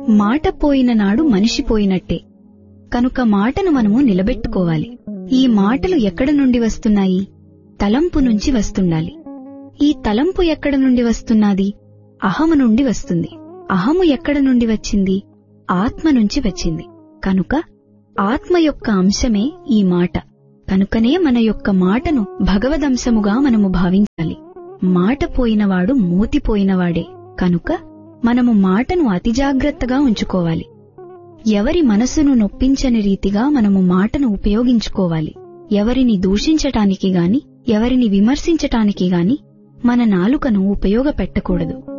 మాట పోయిన నాడు మనిషి పోయినట్టే కనుక మాటను మనము నిలబెట్టుకోవాలి ఈ మాటలు ఎక్కడ నుండి వస్తున్నాయి తలంపు నుంచి వస్తుండాలి ఈ తలంపు ఎక్కడ నుండి వస్తున్నది అహము నుండి వస్తుంది అహము ఎక్కడ నుండి వచ్చింది ఆత్మ నుంచి వచ్చింది కనుక ఆత్మ యొక్క అంశమే ఈ మాట కనుకనే మన యొక్క మాటను భగవదంశముగా మనము భావించాలి మాట పోయినవాడు మూతిపోయినవాడే కనుక మనము మాటను అతి జాగ్రత్తగా ఉంచుకోవాలి ఎవరి మనసును నొప్పించని రీతిగా మనము మాటను ఉపయోగించుకోవాలి ఎవరిని దూషించటానికి గాని ఎవరిని విమర్శించటానికి గాని మన నాలుకను ఉపయోగపెట్టకూడదు